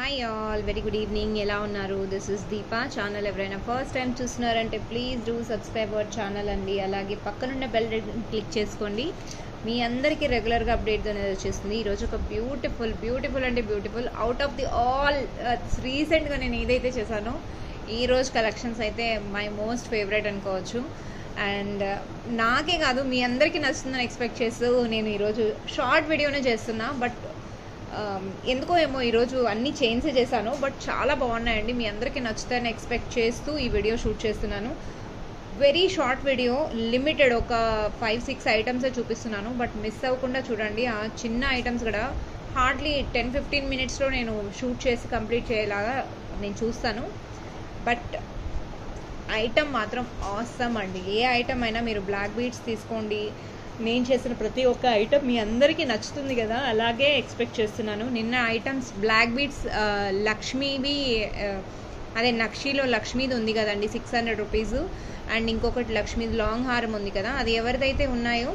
hi all very good evening ఎలా ఉన్నారు this is Deepa channel ఎవరైనా ఫస్ట్ టైం చూస్తున్నారంటే please do subscribe our channel అండి అలాగే పక్కనున్న బెల్ క్లిక్ చేసుకోండి మీ అందరికీ రెగ్యులర్గా అప్డేట్ అనేది వచ్చేస్తుంది ఈరోజు ఒక బ్యూటిఫుల్ బ్యూటిఫుల్ అంటే beautiful out of the all రీసెంట్గా నేను ఏదైతే చేశానో ఈ రోజు కలెక్షన్స్ అయితే మై మోస్ట్ ఫేవరెట్ అనుకోవచ్చు అండ్ నాకే కాదు మీ అందరికీ నచ్చుతుందని ఎక్స్పెక్ట్ చేస్తూ నేను ఈరోజు షార్ట్ వీడియోనే చేస్తున్నా బట్ ఎందుకో ఏమో ఈరోజు అన్నీ చేంజ్ చేశాను బట్ చాలా బాగున్నాయండి మీ అందరికీ నచ్చుతాయని ఎక్స్పెక్ట్ చేస్తూ ఈ వీడియో షూట్ చేస్తున్నాను వెరీ షార్ట్ వీడియో లిమిటెడ్ ఒక ఫైవ్ సిక్స్ ఐటమ్సే చూపిస్తున్నాను బట్ మిస్ అవ్వకుండా చూడండి ఆ చిన్న ఐటమ్స్ కూడా హార్డ్లీ టెన్ ఫిఫ్టీన్ మినిట్స్లో నేను షూట్ చేసి కంప్లీట్ చేయలాగా నేను చూస్తాను బట్ ఐటమ్ మాత్రం ఆసమ్ అండి ఏ ఐటమ్ అయినా మీరు బ్లాక్ బీట్స్ తీసుకోండి నేను చేసిన ప్రతి ఒక్క ఐటమ్ మీ అందరికీ నచ్చుతుంది కదా అలాగే ఎక్స్పెక్ట్ చేస్తున్నాను నిన్న ఐటమ్స్ బ్లాక్ బీట్స్ లక్ష్మీవి అదే నక్షిలో లక్ష్మీది ఉంది కదండి సిక్స్ హండ్రెడ్ రూపీస్ అండ్ ఇంకొకటి లక్ష్మీది లాంగ్ హారం ఉంది కదా అది ఎవరిదైతే ఉన్నాయో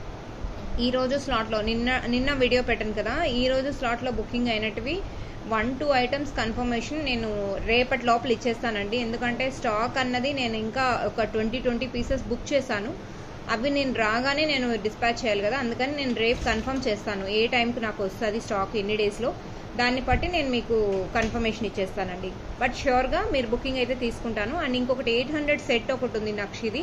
ఈ రోజు స్లాట్లో నిన్న నిన్న వీడియో పెట్టాను కదా ఈ రోజు స్లాట్లో బుకింగ్ అయినట్టువి వన్ టూ ఐటమ్స్ కన్ఫర్మేషన్ నేను రేపటి లోపల ఇచ్చేస్తానండి ఎందుకంటే స్టాక్ అన్నది నేను ఇంకా ఒక ట్వంటీ ట్వంటీ పీసెస్ బుక్ చేశాను అవి నేను రాగానే నేను డిస్పాచ్ చేయాలి కదా అందుకని నేను రేపు కన్ఫర్మ్ చేస్తాను ఏ టైంకి నాకు వస్తుంది స్టాక్ ఎన్ని డేస్లో దాన్ని బట్టి నేను మీకు కన్ఫర్మేషన్ ఇచ్చేస్తానండి బట్ ష్యూర్గా మీరు బుకింగ్ అయితే తీసుకుంటాను అండ్ ఇంకొకటి ఎయిట్ హండ్రెడ్ సెట్ ఒకటి ఉంది నక్షిది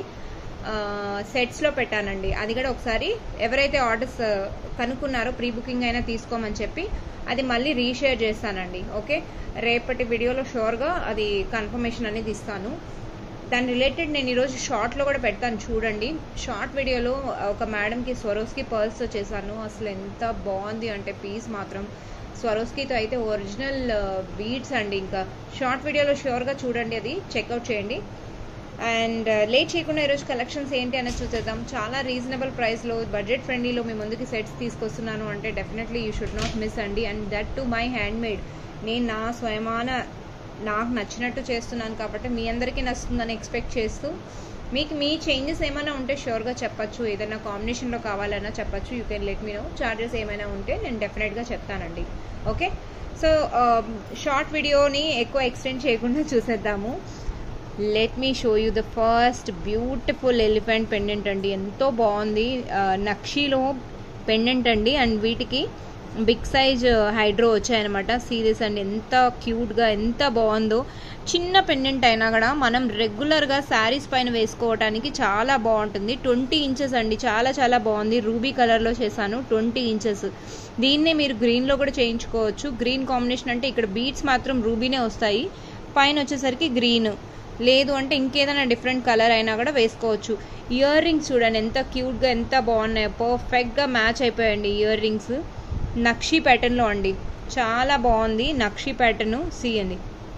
సెట్స్లో పెట్టానండి అది కూడా ఒకసారి ఎవరైతే ఆర్డర్స్ కనుక్కున్నారో ప్రీ బుకింగ్ అయినా తీసుకోమని చెప్పి అది మళ్ళీ రీషేర్ చేస్తానండి ఓకే రేపటి వీడియోలో షూర్గా అది కన్ఫర్మేషన్ అనేది ఇస్తాను దాని రిలేటెడ్ నేను ఈరోజు షార్ట్లో కూడా పెడతాను చూడండి షార్ట్ వీడియోలో ఒక మేడంకి స్వరోస్కి పర్స్తో చేశాను అసలు ఎంత బాగుంది అంటే పీస్ మాత్రం స్వరోస్కితో అయితే ఒరిజినల్ బీడ్స్ అండి ఇంకా షార్ట్ వీడియోలో షూర్గా చూడండి అది చెక్అవుట్ చేయండి అండ్ లేట్ చేయకుండా ఈరోజు కలెక్షన్స్ ఏంటి అనేది చూసేద్దాం చాలా రీజనబుల్ ప్రైస్లో బడ్జెట్ ఫ్రెండ్లీలో మీ ముందుకి సెట్స్ తీసుకొస్తున్నాను అంటే definitely you should not miss అండి and that to my handmade నేను నా స్వయమాన నాకు నచ్చినట్టు చేస్తున్నాను కాబట్టి మీ అందరికీ నచ్చుతుందని ఎక్స్పెక్ట్ చేస్తూ మీకు మీ చేంజెస్ ఏమైనా ఉంటే షూర్గా చెప్పచ్చు ఏదైనా కాంబినేషన్లో కావాలన్నా చెప్పచ్చు you can let me know charges ఏమైనా ఉంటే నేను డెఫినెట్గా చెప్తానండి ఓకే సో షార్ట్ వీడియోని ఎక్కువ ఎక్స్టెండ్ చేయకుండా చూసేద్దాము let me show you the first beautiful elephant pendant అండి ఎంతో బాగుంది నక్షీలో పెండెంట్ అండి అండ్ వీటికి బిగ్ సైజ్ హైడ్రో వచ్చాయన్నమాట సీరియస్ అండి ఎంత క్యూట్గా ఎంత బాగుందో చిన్న పెండెంట్ అయినా కూడా మనం రెగ్యులర్గా శారీస్ పైన వేసుకోవడానికి చాలా బాగుంటుంది ట్వంటీ ఇంచెస్ అండి చాలా చాలా బాగుంది రూబీ కలర్లో చేశాను ట్వంటీ ఇంచెస్ దీన్నే మీరు గ్రీన్లో కూడా చేయించుకోవచ్చు గ్రీన్ కాంబినేషన్ అంటే ఇక్కడ బీట్స్ మాత్రం రూబీనే వస్తాయి పైన వచ్చేసరికి గ్రీన్ లేదు అంటే ఇంకేదైనా డిఫరెంట్ కలర్ అయినా కూడా వేసుకోవచ్చు ఇయర్ రింగ్స్ చూడండి ఎంత క్యూట్గా ఎంత బాగున్నాయో పర్ఫెక్ట్గా మ్యాచ్ అయిపోయాయండి ఇయర్ రింగ్స్ నక్షి ప్యాటర్న్లో అండి చాలా బాగుంది నక్షి ప్యాటర్న్ సి అండి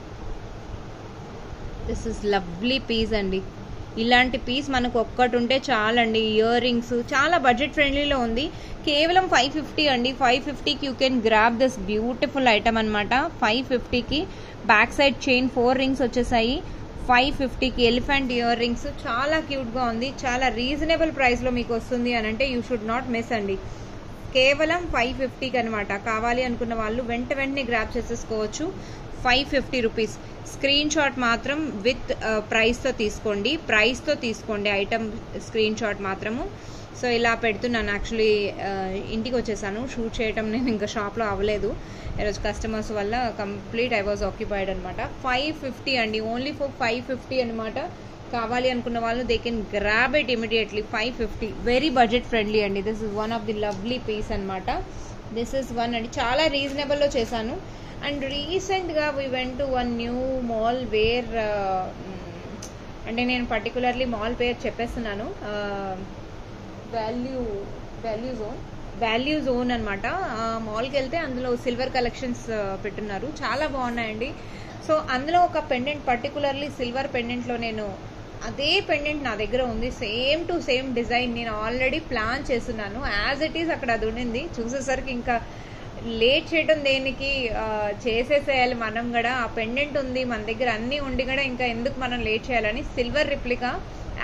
దిస్ ఇస్ లవ్లీ పీస్ అండి ఇలాంటి పీస్ మనకు ఒక్కటి ఉంటే చాలండి ఇయర్ రింగ్స్ చాలా బడ్జెట్ ఫ్రెండ్లీలో ఉంది కేవలం ఫైవ్ ఫిఫ్టీ అండి ఫైవ్ ఫిఫ్టీకి you can grab this beautiful item అనమాట ఫైవ్ ఫిఫ్టీకి back side chain four rings వచ్చేసాయి ఫైవ్ ఫిఫ్టీకి ఎలిఫెంట్ ఇయర్ రింగ్స్ చాలా క్యూట్గా ఉంది చాలా రీజనబుల్ ప్రైస్లో మీకు వస్తుంది అని అంటే యూ షుడ్ నాట్ మిస్ అండి కేవలం ఫైవ్ ఫిఫ్టీకి అనమాట కావాలి అనుకున్న వాళ్ళు వెంట వెంటనే గ్రాప్ చేసేసుకోవచ్చు five fifty rupees screenshot మాత్రం విత్ ప్రైస్తో తీసుకోండి ప్రైస్తో తీసుకోండి ఐటమ్ స్క్రీన్ షాట్ మాత్రము సో ఇలా పెడుతున్నాను యాక్చువల్లీ ఇంటికి వచ్చేసాను షూట్ చేయటం నేను ఇంకా షాప్లో అవ్వలేదు ఈరోజు కస్టమర్స్ వల్ల కంప్లీట్ ఐ వాజ్ ఆక్యుపైడ్ అనమాట ఫైవ్ ఫిఫ్టీ అండి ఓన్లీ ఫర్ ఫైవ్ ఫిఫ్టీ అనమాట కావాలి అనుకున్న వాళ్ళు they can grab it immediately five fifty very budget friendly అండి this is one of the lovely piece అనమాట దిస్ ఇస్ వన్ అండి చాలా రీజనబుల్లో చేశాను అండ్ రీసెంట్గా we went to one new mall where అంటే నేను పర్టికులర్లీ మాల్ పేరు చెప్పేస్తున్నాను value value zone value zone అనమాట మాల్కి వెళ్తే అందులో సిల్వర్ కలెక్షన్స్ పెట్టున్నారు చాలా బాగున్నాయండి సో అందులో ఒక పెండెంట్ పర్టికులర్లీ సిల్వర్ పెండెంట్లో నేను అదే పెండెంట్ నా దగ్గర ఉంది సేమ్ టు సేమ్ డిజైన్ నేను ఆల్రెడీ ప్లాన్ చేస్తున్నాను యాజ్ ఇట్ ఈస్ అక్కడ అది ఉండింది చూసేసరికి ఇంకా లేట్ చేయడం దేనికి చేసేసేయాలి మనం కూడా ఆ పెండెంట్ ఉంది మన దగ్గర అన్నీ ఉండి కూడా ఇంకా ఎందుకు మనం లేట్ చేయాలని సిల్వర్ రిప్లికా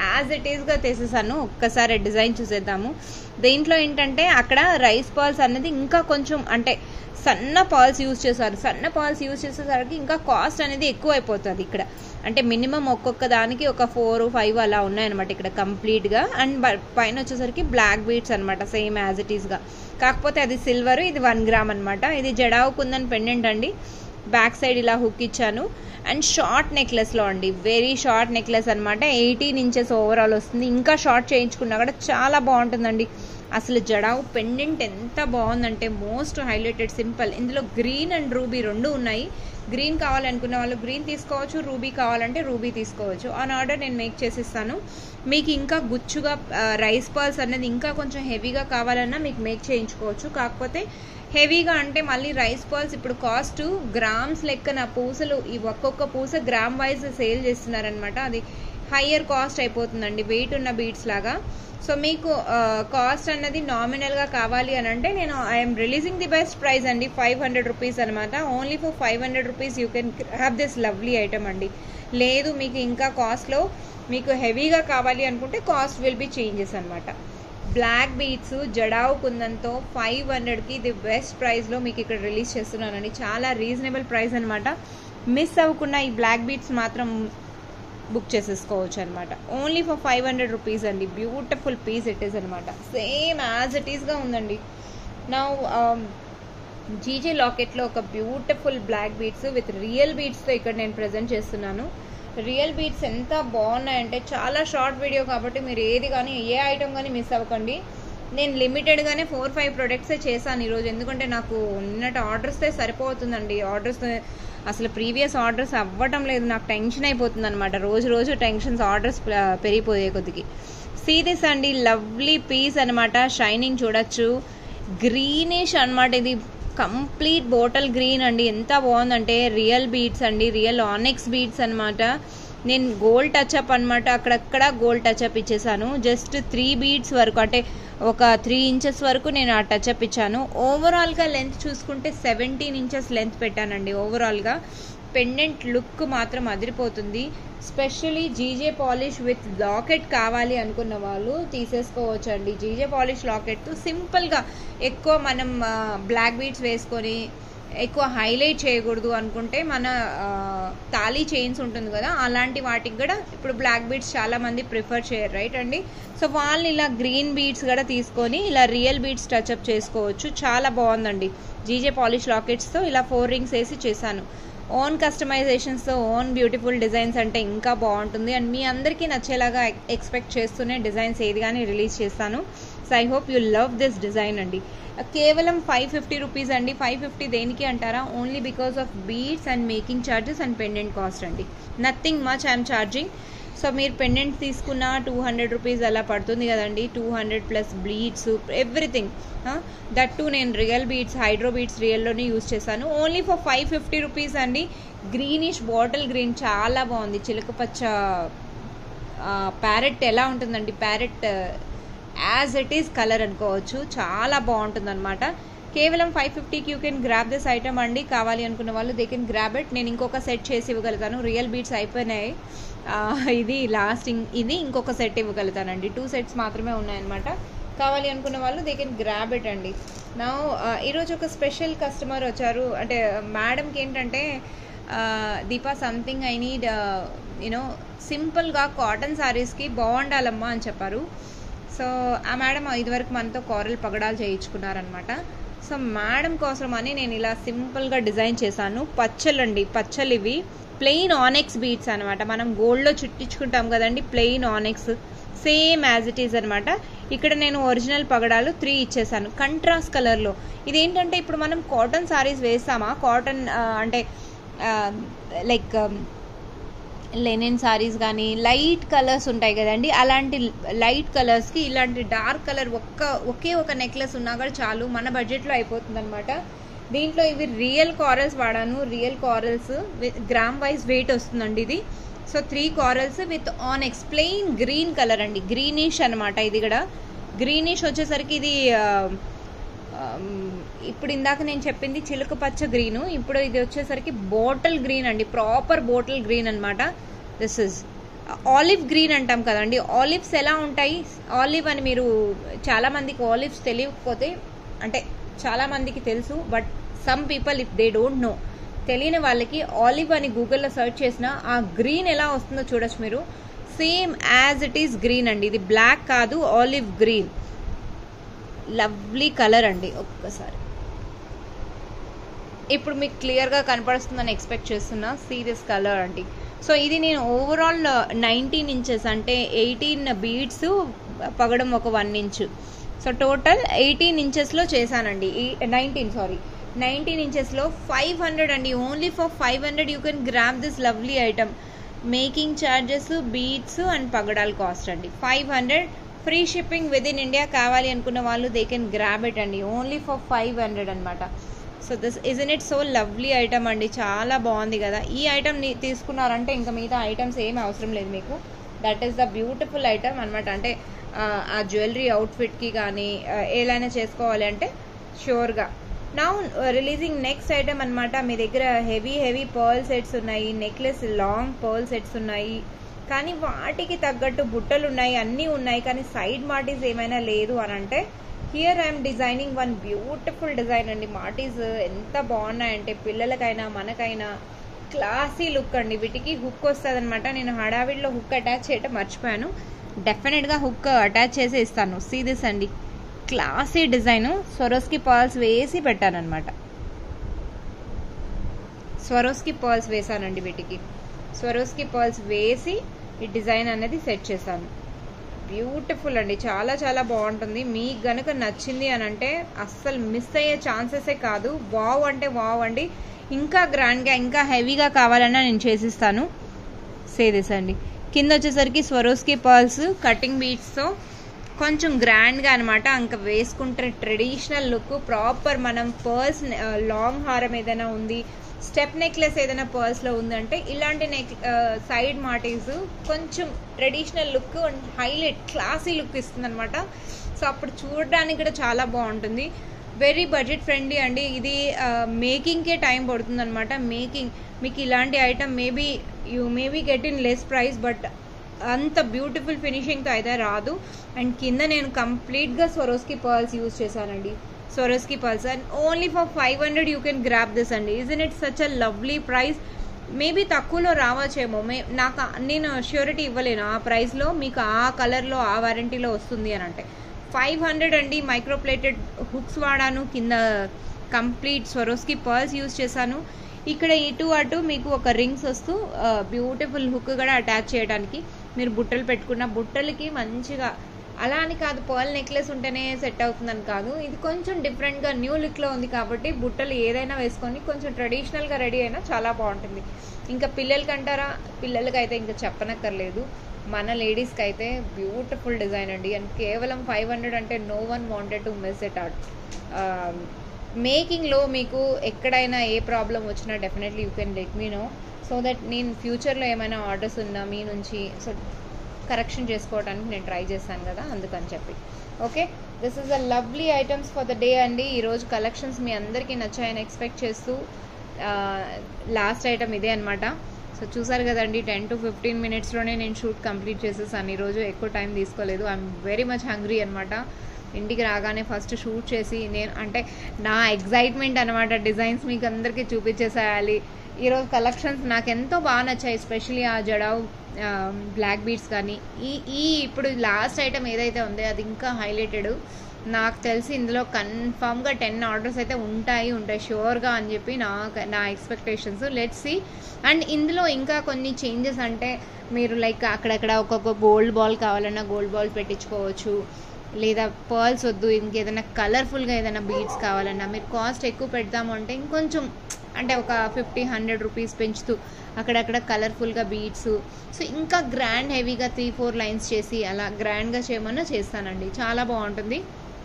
యాజ్ ఇట్ ఈస్గా తీసేసాను ఒక్కసారి డిజైన్ చూసేద్దాము దీంట్లో ఏంటంటే అక్కడ రైస్ పర్ల్స్ అనేది ఇంకా కొంచెం అంటే సన్న పాల్స్ యూజ్ చేశారు సన్న పాల్స్ యూజ్ చేసేసరికి ఇంకా కాస్ట్ అనేది ఎక్కువ అయిపోతుంది ఇక్కడ అంటే మినిమం ఒక్కొక్క దానికి ఒక ఫోర్ ఫైవ్ అలా ఉన్నాయన్నమాట ఇక్కడ కంప్లీట్గా అండ్ పైన వచ్చేసరికి బ్లాక్ బీట్స్ అనమాట సేమ్ యాజ్ ఇట్ ఈస్గా కాకపోతే అది సిల్వర్ ఇది వన్ గ్రామ్ అనమాట ఇది జడావు కుందన్ పెండెంట్ అండి బ్యాక్ సైడ్ ఇలా హుక్ ఇచ్చాను అండ్ షార్ట్ నెక్లెస్లో అండి వెరీ షార్ట్ నెక్లెస్ అనమాట ఎయిటీన్ ఇంచెస్ ఓవరాల్ వస్తుంది ఇంకా షార్ట్ చేయించుకున్నా కూడా చాలా బాగుంటుందండి అసలు జడావు పెండెంట్ ఎంత బాగుందంటే మోస్ట్ హైలైటెడ్ సింపుల్ ఇందులో గ్రీన్ అండ్ రూబీ రెండు ఉన్నాయి గ్రీన్ కావాలనుకున్న వాళ్ళు గ్రీన్ తీసుకోవచ్చు రూబీ కావాలంటే రూబీ తీసుకోవచ్చు ఆన్ ఆర్డర్ నేను మేక్ చేసిస్తాను మీకు ఇంకా గుచ్చుగా రైస్ పర్ల్స్ అనేది ఇంకా కొంచెం హెవీగా కావాలన్నా మీకు మేక్ చేయించుకోవచ్చు కాకపోతే హెవీగా అంటే మళ్ళీ రైస్ పర్ల్స్ ఇప్పుడు కాస్ట్ గ్రామ్స్ లెక్కన పూసలు ఈ ఒక్కొక్క పూస గ్రామ్ వైజ్ సేల్ చేస్తున్నారనమాట అది హయ్యర్ కాస్ట్ అయిపోతుందండి వెయిట్ ఉన్న బీట్స్ లాగా సో మీకు కాస్ట్ అన్నది నామినల్గా కావాలి అని అంటే నేను I'm releasing the best price అండి ఫైవ్ హండ్రెడ్ రూపీస్ అనమాట only for five hundred rupees you can have this lovely item అండి లేదు మీకు ఇంకా కాస్ట్లో మీకు హెవీగా కావాలి అనుకుంటే కాస్ట్ విల్ బి చేంజెస్ అనమాట బ్లాక్ బీట్స్ జడావు కుందంతో ఫైవ్ హండ్రెడ్కి ది బెస్ట్ ప్రైస్లో మీకు ఇక్కడ రిలీజ్ చేస్తున్నానండి చాలా రీజనబుల్ ప్రైస్ అనమాట మిస్ అవ్వకుండా ఈ బ్లాక్ బీట్స్ మాత్రం బుక్ చేసేసుకోవచ్చు అనమాట only for five hundred rupees అండి బ్యూటిఫుల్ పీస్ ఇట్ ఈస్ అనమాట సేమ్ యాజ్ ఇట్ ఈస్గా ఉందండి నా జీజే లాకెట్లో ఒక beautiful black beads with real బీట్స్తో ఇక్కడ నేను ప్రజెంట్ చేస్తున్నాను రియల్ బీట్స్ ఎంత బాగున్నాయంటే చాలా షార్ట్ వీడియో కాబట్టి మీరు ఏది కానీ ఏ ఐటమ్ కానీ మిస్ అవ్వకండి నేను లిమిటెడ్గానే ఫోర్ ఫైవ్ ప్రొడక్ట్సే చేశాను ఈరోజు ఎందుకంటే నాకు నిన్నటి ఆర్డర్స్తే సరిపోతుందండి ఆర్డర్స్ అసలు ప్రీవియస్ ఆర్డర్స్ అవ్వటం లేదు నాకు టెన్షన్ అయిపోతుంది అనమాట రోజు రోజు టెన్షన్స్ ఆర్డర్స్ పెరిగిపోయే కొద్దికి సీ దిస్ అండి లవ్లీ పీస్ అనమాట షైనింగ్ చూడొచ్చు గ్రీనిష్ అనమాట ఇది కంప్లీట్ బాటల్ గ్రీన్ అండి ఎంత బాగుందంటే రియల్ బీడ్స్ అండి రియల్ ఆనెక్స్ బీడ్స్ అనమాట నేను గోల్డ్ టచ్అప్ అనమాట అక్కడక్కడ గోల్డ్ టచ్అప్ ఇచ్చేసాను జస్ట్ త్రీ బీడ్స్ వరకు అంటే ఒక త్రీ ఇంచెస్ వరకు నేను ఆ టచ్అప్ ఇచ్చాను ఓవరాల్గా లెంత్ చూసుకుంటే సెవెంటీన్ ఇంచెస్ లెంత్ పెట్టానండి ఓవరాల్గా పెండెంట్ లుక్ మాత్రం అదిరిపోతుంది specially GJ polish with locket కావాలి అనుకున్న వాళ్ళు తీసేసుకోవచ్చు అండి జీజే పాలిష్ లాకెట్తో సింపుల్గా ఎక్కువ మనం బ్లాక్ బీడ్స్ వేసుకొని ఎక్కువ హైలైట్ చేయకూడదు అనుకుంటే మన తాళీ చైన్స్ ఉంటుంది కదా అలాంటి వాటికి కూడా ఇప్పుడు బ్లాక్ బీడ్స్ చాలా మంది ప్రిఫర్ చేయరు రైట్ అండి సో వాళ్ళని ఇలా గ్రీన్ బీడ్స్ కూడా తీసుకొని ఇలా రియల్ బీడ్స్ టచ్అప్ చేసుకోవచ్చు చాలా బాగుందండి జీజే పాలిష్ లాకెట్స్తో ఇలా ఫోర్ రింగ్స్ వేసి చేశాను ఓన్ కస్టమైజేషన్స్తో ఓన్ బ్యూటిఫుల్ డిజైన్స్ అంటే ఇంకా బాగుంటుంది అండ్ మీ అందరికీ నచ్చేలాగా ఎక్స్పెక్ట్ చేస్తూనే డిజైన్స్ ఏది కానీ రిలీజ్ చేస్తాను so I hope you love this design అండి కేవలం ఫైవ్ ఫిఫ్టీ రూపీస్ అండి ఫైవ్ ఫిఫ్టీ దేనికి అంటారా only because of beads and making charges and pendant cost అండి nothing much I'm charging so మీరు పెండెంట్ తీసుకున్న టూ హండ్రెడ్ రూపీస్ అలా పడుతుంది కదండి two hundred plus beads everything that to నేను రియల్ బీడ్స్ హైడ్రో బీడ్స్ రియల్లోనే యూస్ చేశాను only for five fifty rupees అండి గ్రీనిష్ బాటిల్ గ్రీన్ చాలా బాగుంది చిలక పచ్చ ప్యారెట్ ఎలా ఉంటుందండి parrot as it is colour అనుకోవచ్చు చాలా బాగుంటుంది అనమాట కేవలం ఫైవ్ ఫిఫ్టీకి you can grab this item అండి కావాలి అనుకున్న వాళ్ళు దే కెన్ గ్రాబ్ ఇట్ నేను ఇంకొక సెట్ చేసి ఇవ్వగలుగుతాను రియల్ బీట్స్ అయిపోయినాయి ఇది లాస్ట్ ఇది ఇంకొక సెట్ ఇవ్వగలుగుతానండి టూ సెట్స్ మాత్రమే ఉన్నాయన్నమాట కావాలి అనుకున్న వాళ్ళు దే కెన్ గ్రాబ్ ఇట్ అండి నా ఈరోజు ఒక స్పెషల్ కస్టమర్ వచ్చారు అంటే మేడంకి ఏంటంటే Deepa something I need you know సింపుల్గా కాటన్ శారీస్కి బాగుండాలమ్మా అని చెప్పారు సో ఆ మేడం ఇదివరకు మనతో కోరల్ పగడాలు చేయించుకున్నారనమాట సో మేడం కోసం అని నేను ఇలా సింపుల్గా డిజైన్ చేశాను పచ్చలండి పచ్చలు ఇవి ప్లెయిన్ ఆనెక్స్ బీట్స్ అనమాట మనం గోల్డ్లో చుట్టించుకుంటాం కదండి plain onyx same as it is అనమాట ఇక్కడ నేను ఒరిజినల్ పగడాలు త్రీ ఇచ్చేసాను కంట్రాస్ట్ కలర్లో ఇదేంటంటే ఇప్పుడు మనం కాటన్ సారీస్ వేస్తామా కాటన్ అంటే లైక్ లెనిన్ సారీస్ కానీ లైట్ కలర్స్ ఉంటాయి కదండి అలాంటి లైట్ కలర్స్కి ఇలాంటి డార్క్ కలర్ ఒక్క ఒకే ఒక నెక్లెస్ ఉన్నా కూడా చాలు మన బడ్జెట్లో అయిపోతుంది అనమాట దీంట్లో ఇవి రియల్ కారల్స్ వాడాను real corals gram wise weight వస్తుందండి ఇది so three corals with on explain green colour అండి గ్రీనిష్ అనమాట ఇది కూడా గ్రీనిష్ వచ్చేసరికి ఇది ఇప్పుడు ఇందాక నేను చెప్పింది చిలుక పచ్చ గ్రీను ఇప్పుడు ఇది వచ్చేసరికి బాటిల్ గ్రీన్ అండి ప్రాపర్ బాటిల్ గ్రీన్ అనమాట దిస్ ఇస్ ఆలివ్ గ్రీన్ అంటాం కదండి ఆలివ్స్ ఎలా ఉంటాయి ఆలివ్ అని మీరు చాలా మందికి ఆలివ్స్ తెలియకపోతే అంటే చాలా మందికి తెలుసు but some people if they don't know తెలియని వాళ్ళకి ఆలివ్ అని గూగుల్లో సెర్చ్ చేసిన ఆ గ్రీన్ ఎలా వస్తుందో చూడొచ్చు మీరు same as it is green అండి ఇది బ్లాక్ కాదు ఆలివ్ గ్రీన్ లవ్లీ కలర్ అండి ఒక్కసారి ఇప్పుడు మీకు క్లియర్గా కనపడుతుందని ఎక్స్పెక్ట్ చేస్తున్నా సీరియస్ కలర్ అండి సో ఇది నేను ఓవరాల్ నైన్టీన్ ఇంచెస్ అంటే ఎయిటీన్ బీడ్స్ పగడం ఒక one inch so total eighteen ఇంచెస్లో చేశానండి ఈ నైన్టీన్ సారీ నైన్టీన్ ఇంచెస్లో ఫైవ్ హండ్రెడ్ అండి only for five hundred you can grab this lovely item making charges beads and పగడాల్ కాస్ట్ అండి five hundred free shipping with in India కావాలి అనుకున్న వాళ్ళు దే కెన్ గ్రాబ్ ఇట్ అండి only for five hundred అనమాట so this in it so lovely item అండి చాలా బాగుంది కదా ఈ ఐటమ్ తీసుకున్నారంటే ఇంకా మిగతా ఐటమ్స్ ఏమి అవసరం లేదు మీకు that is the beautiful item అనమాట అంటే ఆ జ్యువెలరీ అవుట్ఫిట్కి కానీ ఏదైనా చేసుకోవాలి అంటే షూర్గా నా రిలీజింగ్ నెక్స్ట్ ఐటమ్ అనమాట మీ దగ్గర హెవీ హెవీ పర్ల్ సెట్స్ ఉన్నాయి నెక్లెస్ లాంగ్ పర్ల్ సెట్స్ ఉన్నాయి కానీ వాటికి తగ్గట్టు బుట్టలు ఉన్నాయి అన్నీ ఉన్నాయి కానీ సైడ్ మార్టీస్ ఏమైనా లేదు అని అంటే here I'm designing one beautiful design అండి మార్టీస్ ఎంత బాగున్నాయంటే పిల్లలకైనా మనకైనా క్లాసీ లుక్ అండి వీటికి హుక్ వస్తుంది అనమాట నేను హడావిడిలో హుక్ అటాచ్ చేయటం మర్చిపోయాను డెఫినెట్గా హుక్ అటాచ్ చేసి ఇస్తాను సీ దిస్ అండి క్లాసీ డిజైన్ స్వరోస్కి పర్ల్స్ వేసి పెట్టానమాట స్వరోస్కి పర్ల్స్ వేసానండి వీటికి స్వరోస్కి పర్ల్స్ వేసి ఈ డిజైన్ అనేది సెట్ చేశాను బ్యూటిఫుల్ అండి చాలా చాలా బాగుంటుంది మీకు గనుక నచ్చింది అని అంటే అస్సలు మిస్ అయ్యే ఛాన్సెసే కాదు వావ్ అంటే వావ్ అండి ఇంకా గ్రాండ్గా ఇంకా హెవీగా కావాలన్నా నేను చేసిస్తాను సేదిస్ అండి కింద వచ్చేసరికి స్వరోస్కి పర్ల్స్ కటింగ్ బీట్స్తో కొంచెం గ్రాండ్గా అనమాట ఇంకా వేసుకుంటే ట్రెడిషనల్ లుక్ ప్రాపర్ మనం పర్ల్స్ లాంగ్ హారం ఏదైనా ఉంది స్టెప్ నెక్లెస్ ఏదైనా పర్స్లో ఉందంటే ఇలాంటి నెక్ సైడ్ మాటీస్ కొంచెం traditional look and highlight classy look ఇస్తుంది అనమాట సో అప్పుడు చూడడానికి కూడా చాలా బాగుంటుంది వెరీ బడ్జెట్ ఫ్రెండ్లీ అండి ఇది మేకింగ్కే టైం పడుతుంది అనమాట మేకింగ్ మీకు ఇలాంటి item maybe you maybe get in less price but అంత బ్యూటిఫుల్ ఫినిషింగ్తో అయితే రాదు అండ్ కింద నేను కంప్లీట్గా స్వరోస్కి పర్ల్స్ యూజ్ చేశానండి Swarovski pearls and only for five hundred you can grab this అండి is in it such a lovely price maybe తక్కువలో రావచ్చేమో మే నాకు నేను ష్యూరిటీ ఇవ్వలేను ఆ ప్రైస్లో మీకు ఆ కలర్లో ఆ వారంటీలో వస్తుంది అని అంటే ఫైవ్ హండ్రెడ్ అండి మైక్రోప్లేటెడ్ హుక్స్ వాడాను కింద కంప్లీట్ స్వరోస్కి పర్ల్స్ యూజ్ చేశాను ఇక్కడ ఇటు అటు మీకు ఒక రింగ్స్ వస్తూ బ్యూటిఫుల్ హుక్ కూడా అటాచ్ చేయడానికి మీరు బుట్టలు పెట్టుకున్న బుట్టలకి మంచిగా అలా అని కాదు పర్ల్ నెక్లెస్ ఉంటేనే సెట్ అవుతుందని కాదు ఇది కొంచెం డిఫరెంట్గా న్యూ లుక్లో ఉంది కాబట్టి బుట్టలు ఏదైనా వేసుకొని కొంచెం ట్రెడిషనల్గా రెడీ అయినా చాలా బాగుంటుంది ఇంకా పిల్లలకి అంటారా పిల్లలకి అయితే ఇంకా చెప్పనక్కర్లేదు మన లేడీస్కి అయితే బ్యూటిఫుల్ డిజైన్ అండి అండ్ కేవలం ఫైవ్ హండ్రెడ్ అంటే no one wanted to miss it out మేకింగ్లో మీకు ఎక్కడైనా ఏ ప్రాబ్లం వచ్చినా definitely you can let me know so that నేను ఫ్యూచర్లో ఏమైనా ఆర్డర్స్ ఉన్నా మీ నుంచి సో కరెక్షన్ చేసుకోవడానికి నేను ట్రై చేశాను కదా అందుకని చెప్పి okay this is a lovely items for the day అండి ఈరోజు కలెక్షన్స్ మీ అందరికీ నచ్చాయని ఎక్స్పెక్ట్ చేస్తూ లాస్ట్ ఐటమ్ ఇదే అనమాట సో చూసారు కదండి టెన్ టు ఫిఫ్టీన్ మినిట్స్లోనే నేను షూట్ కంప్లీట్ చేసేసాను ఈరోజు ఎక్కువ టైం తీసుకోలేదు ఐఎమ్ వెరీ మచ్ హంగ్రీ అనమాట ఇంటికి రాగానే ఫస్ట్ షూట్ చేసి నేను అంటే నా ఎగ్జైట్మెంట్ అనమాట డిజైన్స్ మీకు అందరికీ చూపించేసేయాలి ఈరోజు కలెక్షన్స్ నాకు ఎంతో బాగా నచ్చాయి ఎస్పెషలీ ఆ జడావ్ బ్లాక్ బీడ్స్ కానీ ఈ ఈ ఇప్పుడు లాస్ట్ ఐటమ్ ఏదైతే ఉందో అది ఇంకా హైలైటెడ్ నాకు తెలిసి ఇందులో కన్ఫామ్గా టెన్ ఆర్డర్స్ అయితే ఉంటాయి ఉంటాయి షూర్గా అని చెప్పి నా నా ఎక్స్పెక్టేషన్స్ లెట్ సి అండ్ ఇందులో ఇంకా కొన్ని చేంజెస్ అంటే మీరు లైక్ అక్కడక్కడ ఒక్కొక్క గోల్డ్ బాల్ కావాలన్నా గోల్డ్ బాల్ పెట్టించుకోవచ్చు లేదా పర్ల్స్ వద్దు ఇంకేదైనా కలర్ఫుల్గా ఏదైనా బీడ్స్ కావాలన్నా మీరు కాస్ట్ ఎక్కువ పెడతాము అంటే ఇంకొంచెం అంటే ఒక ఫిఫ్టీ హండ్రెడ్ రూపీస్ పెంచుతూ అక్కడక్కడ కలర్ఫుల్గా బీడ్స్ సో ఇంకా గ్రాండ్ హెవీగా త్రీ ఫోర్ లైన్స్ చేసి అలా గ్రాండ్గా చేయమన్నా చేస్తానండి చాలా బాగుంటుంది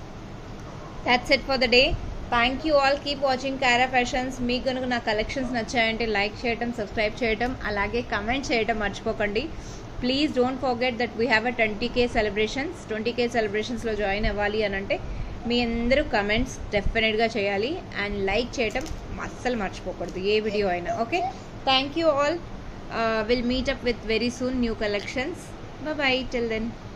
that's it for the day thank you all keep watching Kyra fashions మీకు కనుక నా కలెక్షన్స్ నచ్చాయంటే లైక్ చేయటం సబ్స్క్రైబ్ చేయటం అలాగే కమెంట్ చేయటం మర్చిపోకండి please don't forget that we have a twenty K celebrations twenty K సెలబ్రేషన్స్లో జాయిన్ అవ్వాలి అని అంటే మీ అందరూ కమెంట్స్ డెఫినెట్గా చేయాలి అండ్ లైక్ చేయటం అస్సలు మర్చిపోకూడదు ఏ వీడియో అయినా okay thank you all will meet up with very soon new collections bye till then